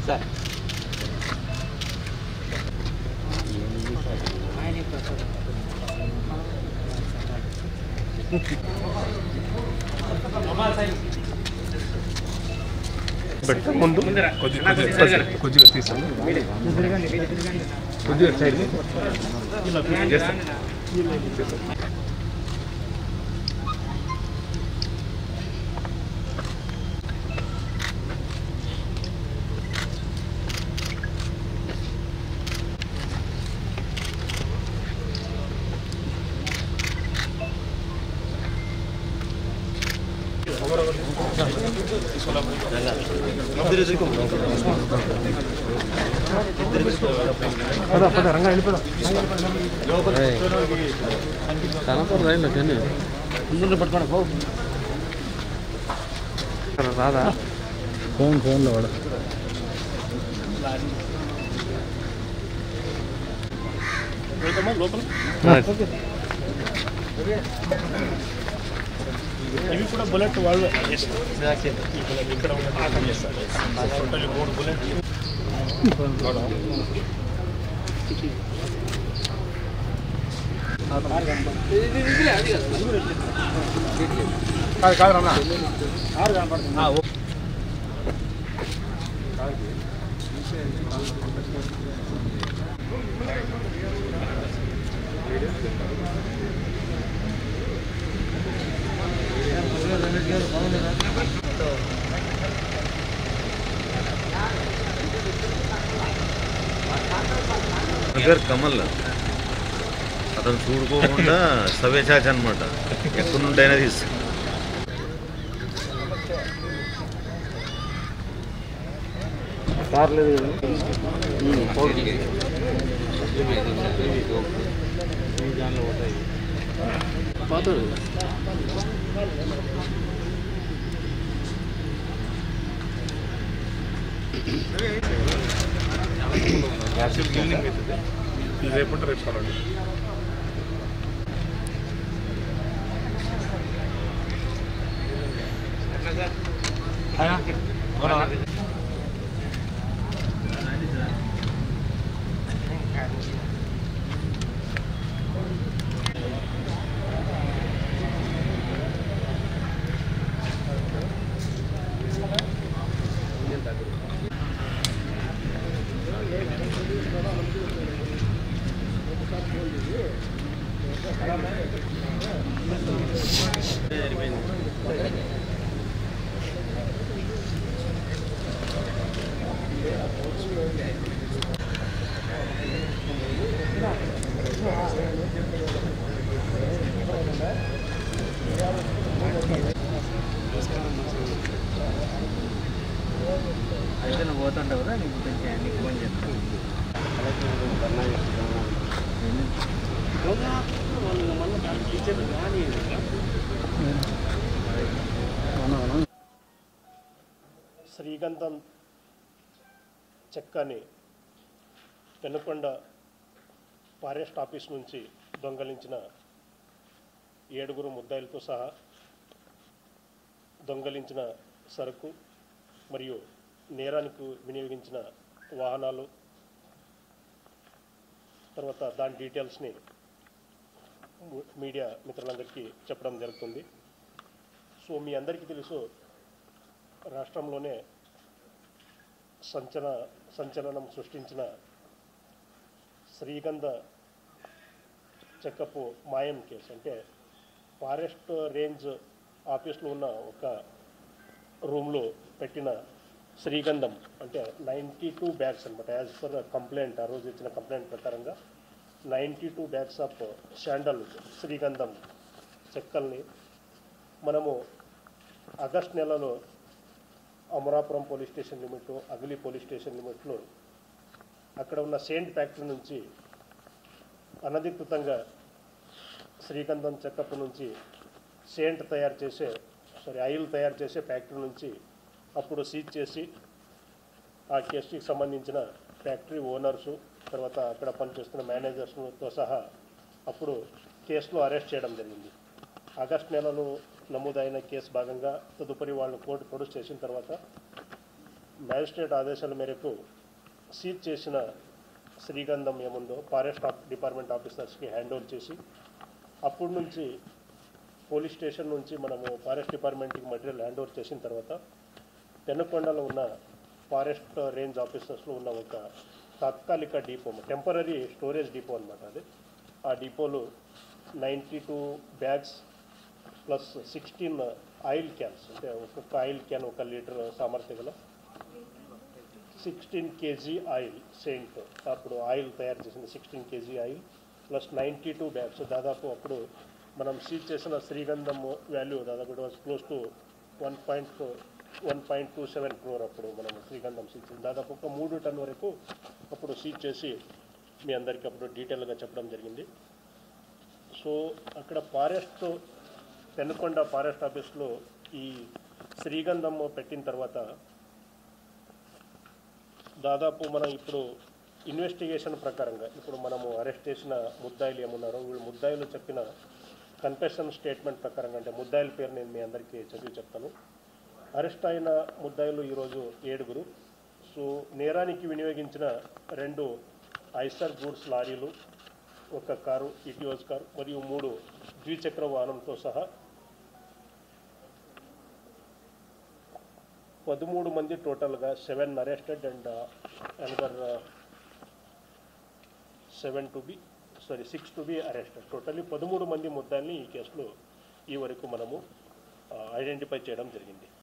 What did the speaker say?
sir పెడతా ముందు కొద్దిగా కొద్దిగా కొద్దిగా తీసాను కొద్దిగా సైడ్ చేస్తాను పద పద రంగా వెళ్ళిపోదా కనపడదు రైలు కానీ ముందు పట్టుకోండి పో రాదా ఫోన్ ఫోన్లో వాడు ఇవి కూడా బుల్లెట్ వాళ్ళు ఇక్కడ ఉన్న చేస్తారు టోటల్ మూడు బుల్లెట్ కాదు కాదు రమణ పేరు కమల్ అతను చూడుకోకుండా సవ్యచాచ అనమాట ఎక్కడి నుండైనా తీసు కార్ లేదు పోతాడు ఇది రేపు రేపు కావాలి అయితే నువ్వు పోతుంటావు కదా నీకు కొంచెం నీకు ఫోన్ చేస్తాను శ్రీగంధం చెక్కని పెనుకొండ ఫారెస్ట్ ఆఫీస్ నుంచి దొంగలించిన ఏడుగురు ముద్దాయిలతో సహా దొంగలించిన సరుకు మరియు నేరానికి వినియోగించిన వాహనాలు తర్వాత దాని డీటెయిల్స్ని ము- మీడియా మిత్రులందరికీ చెప్పడం జరుగుతుంది సో మీ అందరికీ తెలుసు రాష్ట్రంలోనే సంచలన సంచలనం సృష్టించిన శ్రీగంధ చెక్కపు మాయం కేసు అంటే ఫారెస్ట్ రేంజ్ ఆఫీస్లో ఉన్న ఒక రూమ్లో పెట్టిన శ్రీగంధం అంటే నైంటీ టూ బ్యాగ్స్ అనమాట యాజ్ పర్ కంప్లైంట్ ఆ రోజు ఇచ్చిన కంప్లైంట్ ప్రకారంగా ninety two bags of sandal శ్రీగంధం చెక్కల్ని మనము ఆగస్ట్ నెలలో Amarapuram police station limit Agili police station లిమిట్లో అక్కడ ఉన్న సెయింట్ ఫ్యాక్టరీ నుంచి అనధికృతంగా శ్రీగంధం చెక్కపు నుంచి సెయింట్ తయారు చేసే సారీ ఆయిల్ తయారు చేసే ఫ్యాక్టరీ నుంచి అప్పుడు సీజ్ చేసి ఆ కేసుకి సంబంధించిన ఫ్యాక్టరీ ఓనర్సు తర్వాత అక్కడ పనిచేస్తున్న మేనేజర్స్తో సహా అప్పుడు కేసులో అరెస్ట్ చేయడం జరిగింది ఆగస్ట్ నెలలో నమోదైన కేసు భాగంగా తదుపరి వాళ్ళు కోర్టు ప్రొడ్యూస్ చేసిన తర్వాత మ్యాజిస్ట్రేట్ ఆదేశాల మేరకు సీజ్ చేసిన శ్రీగంధం ఏముందో ఫారెస్ట్ ఆఫ్ డిపార్ట్మెంట్ ఆఫీసర్స్కి హ్యాండ్ ఓవర్ చేసి అప్పటి నుంచి పోలీస్ స్టేషన్ నుంచి మనము ఫారెస్ట్ డిపార్ట్మెంట్కి మెటీరియల్ హ్యాండ్ ఓవర్ చేసిన తర్వాత పెనుకొండలో ఉన్న ఫారెస్ట్ రేంజ్ ఆఫీసర్స్లో ఉన్న ఒక తాత్కాలిక డిపో టెంపరీ స్టోరేజ్ డిపో అనమాట అది ఆ డిపోలో ninety two bags plus sixteen oil cans అంటే ఒక్కొక్క ఆయిల్ క్యాన్ ఒక లీటర్ సామర్థ్యం గల సిక్స్టీన్ కేజీ ఆయిల్ సెయింట్ అప్పుడు ఆయిల్ తయారు చేసిన sixteen KG oil plus ninety two bags దాదాపు అప్పుడు మనం సీజ్ చేసిన శ్రీగంధం వాల్యూ దాదాపు it was close to one point one point two seven crore అప్పుడు మనం శ్రీగంధం సీజ్ చేసి దాదాపు ఒక మూడు టన్ వరకు అప్పుడు సీజ్ చేసి మీ అందరికీ అప్పుడు డీటెయిల్గా చెప్పడం జరిగింది సో అక్కడ ఫారెస్ట్ పెనుకొండ ఫారెస్ట్ ఆఫీస్లో ఈ శ్రీగంధం పెట్టిన తర్వాత దాదాపు మనం ఇప్పుడు ఇన్వెస్టిగేషన్ ప్రకారంగా ఇప్పుడు మనము అరెస్ట్ చేసిన ముద్దాయిలు ఏమున్నారో వీళ్ళు ముద్దాయిలు చెప్పిన కన్ఫెషన్ స్టేట్మెంట్ ప్రకారంగా అంటే ముద్దాయిల పేరు నేను మీ అందరికీ చదివి చెప్తాను అరెస్ట్ అయిన ముద్దాయిలు ఈరోజు ఏడుగురు సో నేరానికి వినియోగించిన రెండు ఐసర్ గూడ్స్ లారీలు ఒక కారు ఇటియోస్ కారు మరియు మూడు ద్విచక్ర వాహనంతో సహా పదమూడు మంది టోటల్గా seven arrested and another seven to be sorry six to be arrested totally పదమూడు మంది ముద్దాల్ని ఈ కేసులో ఈ వరకు మనము ఐడెంటిఫై చేయడం జరిగింది